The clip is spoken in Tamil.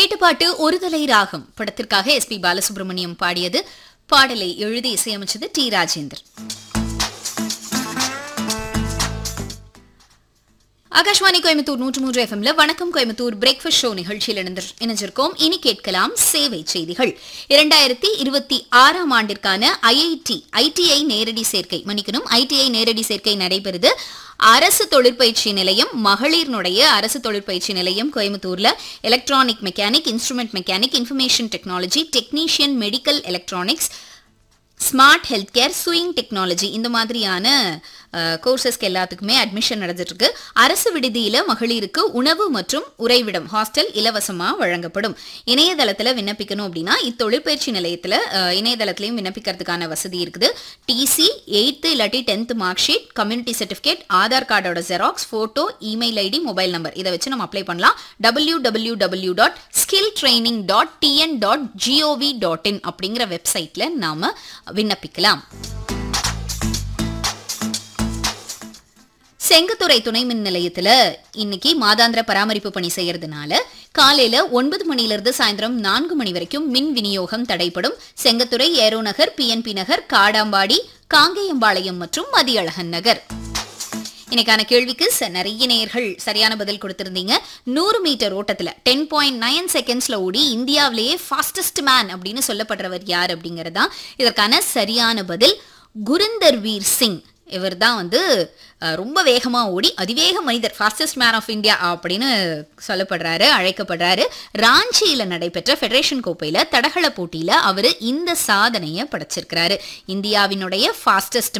கேட்ட பாட்டு ஒரு தலை ராகம் படத்திற்காக எஸ் பி பாலசுப்ரமணியம் பாடியது பாடலை எழுதி இசையமைச்சது டி ராஜேந்தர் ஆகாஷ்வாணி கோயம்புத்தூர் நூற்று மூன்று எஃப்எம்ல வணக்கம் கோயம்புத்தூர் பிரேக்ஃபாஸ்ட் ஷோ நிகழ்ச்சியில் இணைந்து- இணைஞ்சிருக்கோம் இனி கேட்கலாம் சேவை செய்திகள் இரண்டாயிரத்தி இருபத்தி ஆறாம் ஆண்டிற்கான ஐஐடி ஐடிஐ நேரடி சேர்க்கை மன்னிக்கணும் ஐடிஐ நேரடி சேர்க்கை நடைபெறுது அரசு தொழிற்பயிற்சி நிலையம் மகளிர்னுடைய அரசு தொழிற்பயிற்சி நிலையம் கோயம்புத்தூர்ல electronic mechanic instrument mechanic information technology technician medical electronics smart health care sewing technology இந்த மாதிரியான கோர்சஸ்க்கு எல்லாத்துக்குமே அட்மிஷன் நடந்துட்டு இருக்கு அரசு விடுதியில மகளிருக்கு உணவு மற்றும் உறைவிடம் ஹாஸ்டல் இலவசமா வழங்கப்படும் இணையதளத்துல விண்ணப்பிக்கணும் அப்படின்னா இத்தொழிற்பயிற்சி நிலையத்துல அஹ், இணையதளத்திலையும் விண்ணப்பிக்கிறதுக்கான வசதி இருக்குது டிசி எயித்து இல்லாட்டி tenth mark sheet community certificate Aadhaar கார்டோட xerox photo email ID mobile number இதை வச்சு நம்ம அப்ளை பண்ணலாம் W W W dot skill training dot TN dot GOV dot in அப்படிங்கிற வெப்சைட்ல நாம விண்ணப்பிக்கலாம் செங்கத்துறை துணை மின் நிலையத்துல இன்னைக்கு மாதாந்திர பராமரிப்பு பணி செய்யறதுனால காலையில ஒன்பது மணில இருந்து சாயந்தரம் நான்கு மணி வரைக்கும் மின் விநியோகம் தடைப்படும் செங்கத்துறை ஏரோ நகர் பிஎன்பி நகர் காடாம்பாடி காங்கேயம்பாளையம் மற்றும் மதியழகன் நகர் இன்னைக்கான கேள்விக்கு ச- நிறைய நேயர்கள் சரியான பதில் கொடுத்திருந்தீங்க நூறு மீட்டர் ஓட்டத்துல டென் பாயிண்ட் நைன் செகண்ட்ஸ்ல ஓடி இந்தியாவிலேயே ஃபாஸ்டஸ்ட் மேன் அப்படின்னு சொல்லப்படுறவர் யார் அப்படிங்கறதா இதற்கான சரியான பதில் குரிந்தர் வீர் சிங் இவர் தான் வந்து அஹ், ரொம்ப வேகமா ஓடி அதிவேக மனிதர் ஃபாஸ்டஸ்ட் மேன் ஆஃப் இந்தியா அப்படின்னு சொல்லப்படுறாரு அழைக்கப்படுறாரு ராஞ்சியில நடைபெற்ற ஃபெடரேஷன் கோப்பையில தடகள போட்டியில அவர் இந்த சாதனையை படைச்சிருக்கிறாரு இந்தியாவினுடைய ஃபாஸ்டஸ்ட்